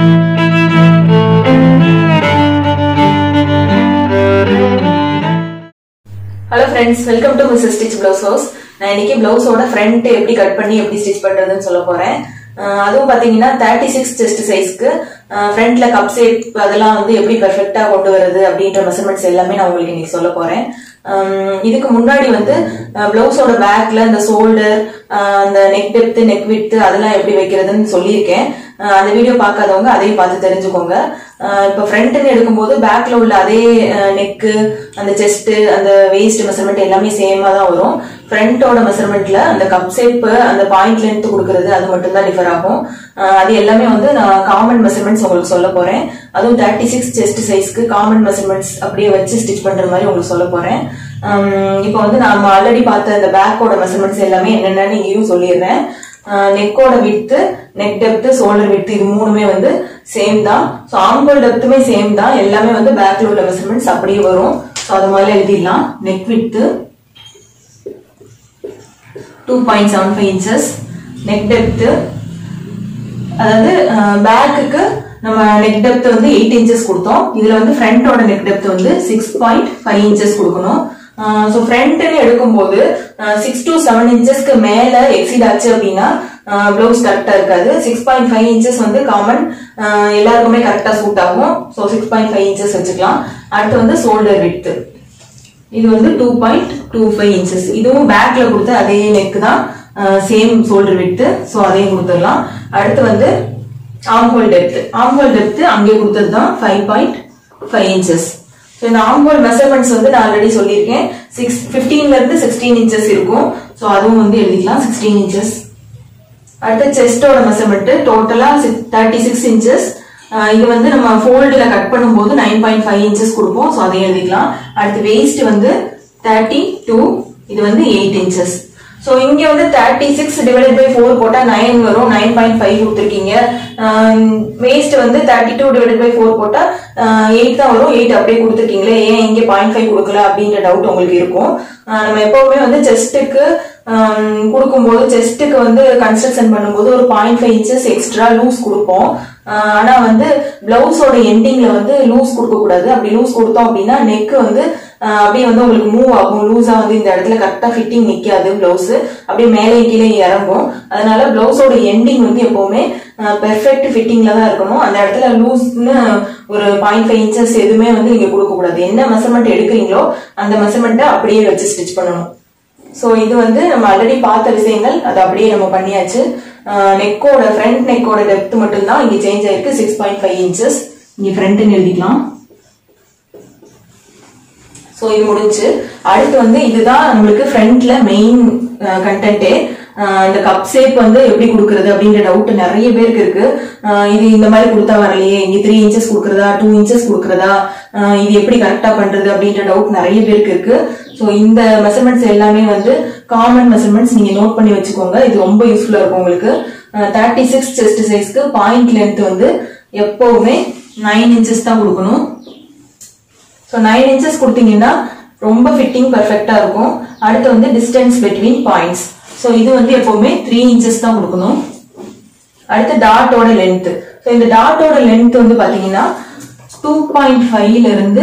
hello friends welcome to Miss Stitch blouse house நான் இன்னைக்கு பிளவுஸோட front எப்படி கட் பண்ணி எப்படி ஸ்டிச் பண்றதுன்னு சொல்ல போறேன் அஹ் அதுவும் பாத்தீங்கன்னா தேர்ட்டி சிக்ஸ் செஸ்ட் சைஸ்க்கு ஃப்ரண்ட்ல கப் ஷேப் அதெல்லாம் வந்து எப்படி பெர்ஃபெக்டா கொண்டு வருது அப்படின்ற மெஷர்மெண்ட்ஸ் எல்லாமே நான் உங்களுக்கு இன்னைக்கு சொல்ல போறேன் அஹ் இதுக்கு முன்னாடி வந்து பிளவுஸோட பேக்ல இந்த ஷோல்டர் அந்த நெக் டெப்த் நெக் வித் அதெல்லாம் எப்படி வைக்கிறதுன்னு சொல்லியிருக்கேன் அஹ் அந்த வீடியோ பார்க்காதவங்க அதையும் பார்த்து தெரிஞ்சுக்கோங்க அஹ் இப்ப ஃப்ரண்ட்னு எடுக்கும்போது பேக்ல உள்ள அதே நெக்கு அந்த செஸ்ட் அந்த வெயிஸ்ட் மெஷர்மெண்ட் எல்லாமே சேமா தான் வரும் ஃப்ரண்டோட மெஷர்மெண்ட்ல அந்த கப் ஷேப் அந்த பாயிண்ட் லென்த் கொடுக்கறது அது மட்டும் தான் டிஃபர் ஆகும் அஹ் அது எல்லாமே வந்து நான் காமன் மெஷர்மெண்ட்ஸ் உங்களுக்கு சொல்ல போறேன் அதுவும் தேர்ட்டி சிக்ஸ் செஸ்ட் சைஸ்க்கு காமன் மெஷர்மெண்ட்ஸ் அப்படியே வச்சு ஸ்டிச் பண்ற மாதிரி உங்களுக்கு சொல்ல போறேன் இப்போ வந்து நாம ஆல்ரெடி பார்த்த அந்த பேக்கோட மெஷர்மெண்ட்ஸ் எல்லாமே என்னென்னு இங்கேயும் சொல்லிடுறேன் நெக்கோட width neck depth shoulder width இது மூணுமே வந்து சேம் தான் ஸோ ஆம்போல் டெப்த்துமே சேம் தான் எல்லாமே வந்து பேக்ல உள்ள மெஷர்மெண்ட்ஸ் அப்படியே வரும் ஸோ அது மாதிரி எழுதிடலாம் neck width two point seven five inches neck depth அதாவது பேக்குக்கு நம்ம நெக் டெப்த் வந்து எயிட் இன்ச்சஸ் கொடுத்தோம் இதுல வந்து ஃப்ரண்டோட நெக் டெப்த் வந்து சிக்ஸ் பாயிண்ட் ஃபைவ் இன்ச்சஸ் கொடுக்கணும் ஸோ ஃப்ரண்ட்னு எடுக்கும்போது சிக்ஸ் டு செவன் இன்ச்சஸ்க்கு மேல எக்ஸிட் ஆச்சு அப்படின்னா பிளவுஸ் கரெக்டா இருக்காது சிக்ஸ் பாயிண்ட் ஃபைவ் இன்ச்சஸ் வந்து காமன் எல்லாருக்குமே கரெக்டா சூட் ஆகும் so six point five inches வச்சுக்கலாம் அடுத்து வந்து ஷோல்டர் வித்து இது வந்து two point two five inches இதுவும் பேக்ல கொடுத்த அதே நெக் தான் சேம் ஷோல்டர் வித்து ஸோ அதையும் கொடுத்துடலாம் அடுத்து வந்து ஆம்ஹோல் டெப்த் ஆம்ஹோல் டெப்த் அங்கே கொடுத்தது தான் five point five inches so இந்த ஆம்ஹோல் மெஷர்மெண்ட்ஸ் வந்து நான் ஆல்ரெடி சொல்லியிருக்கேன் சிக்ஸ் ஃபிஃப்டீன்ல இருந்து சிக்ஸ்டீன் இன்ச்சஸ் இருக்கும் ஸோ அதுவும் வந்து எழுதிக்கலாம் சிக்ஸ்டீன் இன்ச்சஸ் அடுத்து செஸ்டோட மெஷர்மெண்ட் டோட்டலா தேர்ட்டி சிக்ஸ் இன்ச்சஸ் இது வந்து நம்ம ஃபோல்டுல கட் பண்ணும்போது நைன் பாயிண்ட் ஃபைவ் இன்ச்சஸ் கொடுப்போம் ஸோ அதையும் எழுதிக்கலாம் அடுத்து வெயிஸ்ட் வந்து தேர்ட்டி டூ இது வந்து எயிட் இன்ச்சஸ் ஸோ இங்க வந்து thirty six divided by four போட்டா நைன் வரும் நைன் பாயிண்ட் ஃபைவ் கொடுத்துருக்கீங்க வேஸ்ட் வந்து thirty two divided by four போட்டா எயிட் தான் வரும் எயிட் அப்படியே கொடுத்துருக்கீங்களே ஏன் இங்கே பாயிண்ட் ஃபைவ் கொடுக்கல அப்படின்ற டவுட் உங்களுக்கு இருக்கும் நம்ம எப்பவுமே வந்து செஸ்ட்டுக்கு கொடுக்கும்போது செஸ்ட்டுக்கு வந்து கன்ஸ்ட்ரக்ஷன் பண்ணும்போது ஒரு point five inches extra loose கொடுப்போம் ஆனா வந்து பிளவுஸோட எண்டிங்ல வந்து லூஸ் கொடுக்க கூடாது அப்படி லூஸ் கொடுத்தோம் அப்படின்னா நெக் வந்து அப்படியே வந்து உங்களுக்கு மூவ் ஆகும் லூஸா வந்து இந்த இடத்துல கரெக்டா ஃபிட்டிங் நிக்காது பிளவுஸ் அப்படியே மேலே கீழே இறங்கும் அதனால பிளவுஸோட எண்டிங் வந்து எப்பவுமே பெர்ஃபெக்ட் ஃபிட்டிங்ல தான் இருக்கணும் அந்த இடத்துல லூஸ்னு ஒரு பாயிண்ட் ஃபைவ் இன்ச்சஸ் எதுவுமே வந்து நீங்க கொடுக்க கூடாது என்ன மெஷர்மெண்ட் எடுக்கிறீங்களோ அந்த மெஷர்மெண்ட்டை அப்படியே வச்சு ஸ்டிச் பண்ணணும் ஸோ இது வந்து நம்ம ஆல்ரெடி பார்த்த விஷயங்கள் அது அப்படியே நம்ம பண்ணியாச்சு நெக்கோட ஃப்ரண்ட் நெக்கோட டெப்த் மட்டும் தான் இங்க சேஞ்ச் ஆயிருக்கு சிக்ஸ் பாயிண்ட் ஃபைவ் இன்ச்சஸ் இங்க ஃப்ரண்ட்னு எழுதிக்கலாம் ஸோ இது முடிஞ்சு அடுத்து வந்து இதுதான் நம்மளுக்கு ஃப்ரண்ட்ல மெயின் கண்டென்ட்டே இந்த கப் ஷேப் வந்து எப்படி கொடுக்கறது அப்படின்ற டவுட் நிறைய பேருக்கு இருக்கு இது இந்த மாதிரி கொடுத்தா வரலையே இங்க த்ரீ இன்ச்சஸ் கொடுக்கறதா டூ இன்ச்சஸ் கொடுக்கறதா இது எப்படி கரெக்டா பண்றது அப்படின்ற டவுட் நிறைய பேருக்கு இருக்கு ஸோ இந்த மெஷர்மெண்ட்ஸ் எல்லாமே வந்து காமன் மெஷர்மெண்ட்ஸ் நீங்க நோட் பண்ணி வச்சுக்கோங்க இது ரொம்ப யூஸ்ஃபுல்லா இருக்கும் உங்களுக்கு தேர்ட்டி சிக்ஸ் செஸ்ட் சைஸ்க்கு பாயிண்ட் லென்த் வந்து எப்பவுமே நைன் இன்ச்சஸ் தான் கொடுக்கணும் ஸோ நைன் இன்ச்சஸ் கொடுத்தீங்கன்னா ரொம்ப ஃபிட்டிங் பர்ஃபெக்டா இருக்கும் அடுத்து வந்து டிஸ்டன்ஸ் பிட்வீன் பாயிண்ட்ஸ் ஸோ இது வந்து எப்பவுமே த்ரீ இன்ச்சஸ் தான் கொடுக்கணும் அடுத்து டாட்டோட லென்த் ஸோ இந்த டாட்டோட லென்த் வந்து பாத்தீங்கன்னா டூ பாயிண்ட் ஃபைவ்ல இருந்து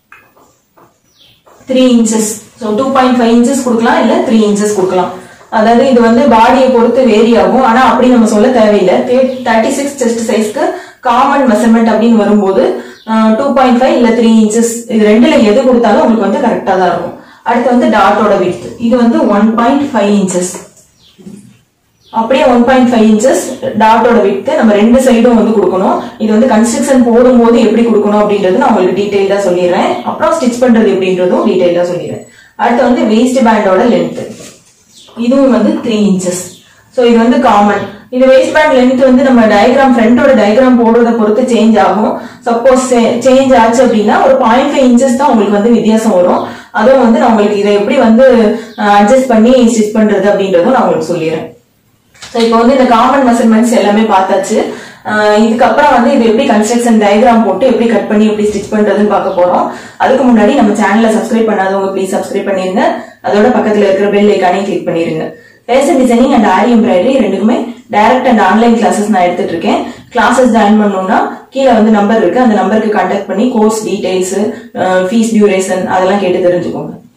three inches so two point five inches கொடுக்கலாம் இல்ல த்ரீ இன்ச்சஸ் கொடுக்கலாம் அதாவது இது வந்து பாடியை பொறுத்து வேரி ஆகும் ஆனா அப்படி நம்ம சொல்ல தேவையில்லை தேர்ட்டி சிக்ஸ் செஸ்ட் சைஸ்க்கு காமன் மெஷர்மெண்ட் அப்படின்னு வரும்போது டூ பாயிண்ட் ஃபைவ் இல்ல த்ரீ இன்ச்சஸ் இது ரெண்டுல எது கொடுத்தாலும் உங்களுக்கு வந்து கரெக்டா தான் இருக்கும் அடுத்து வந்து டாட்டோட வித் இது வந்து ஒன் பாயிண்ட் ஃபைவ் இன்ச்சஸ் அப்படியே ஒன் பாயிண்ட் ஃபைவ் இன்ச்சஸ் டாட்டோட வித்து நம்ம ரெண்டு சைடும் வந்து கொடுக்கணும் இது வந்து கன்ஸ்ட்ரக்ஷன் போடும்போது எப்படி கொடுக்கணும் அப்படின்றது நான் உங்களுக்கு டீடைல்டா சொல்லிடுறேன் அப்புறம் ஸ்டிச் பண்றது எப்படின்றதும் டீடைல்டா சொல்லிடுறேன் அடுத்து வந்து வேஸ்ட் பேண்டோட லென்த் இதுவும் வந்து த்ரீ இன்ச்சஸ் ஸோ இது வந்து காமன் இது வேஸ்ட் பேண்ட் லென்த் வந்து நம்ம டயக்ராம் ஃப்ரண்டோட டயக்ராம் போடுறத பொறுத்து சேஞ்ச் ஆகும் சப்போஸ் சேஞ்ச் ஆச்சு அப்படின்னா ஒரு பாயிண்ட் ஃபைவ் இன்ச்சஸ் தான் உங்களுக்கு வந்து வித்தியாசம் வரும் அதுவும் வந்து நான் உங்களுக்கு இதை எப்படி வந்து அட்ஜஸ்ட் பண்ணி ஸ்டிச் பண்றது அப்படின்றதும் நான் உங்களுக்கு சொல்லிடுறேன் ஸோ இப்போ வந்து இந்த காமன் மெஷர்மெண்ட்ஸ் எல்லாமே பார்த்தாச்சு இதுக்கப்புறம் வந்து இது எப்படி கன்ஸ்ட்ரக்ஷன் டயக்ராம் போட்டு எப்படி கட் பண்ணி எப்படி ஸ்டிச் பண்றதுன்னு பார்க்க போறோம் அதுக்கு முன்னாடி நம்ம சேனலை சப்ஸ்கிரைப் பண்ணாதவங்க ப்ளீஸ் சப்ஸ்கிரைப் பண்ணிருங்க அதோட பக்கத்துல இருக்கிற பெல் ஐக்கானே கிளிக் பண்ணிருங்க fashion designing and aari embroidery ரெண்டுக்குமே டைரக்ட் அண்ட் ஆன்லைன் கிளாஸஸ் நான் எடுத்துட்டு இருக்கேன் கிளாஸஸ் ஜாயின் பண்ணணும்னா கீழே வந்து நம்பர் இருக்கு அந்த நம்பருக்கு கான்டாக்ட் பண்ணி கோர்ஸ் டீடைல்ஸ் ஃபீஸ் டியூரேஷன் அதெல்லாம் கேட்டு தெரிஞ்சுக்கோங்க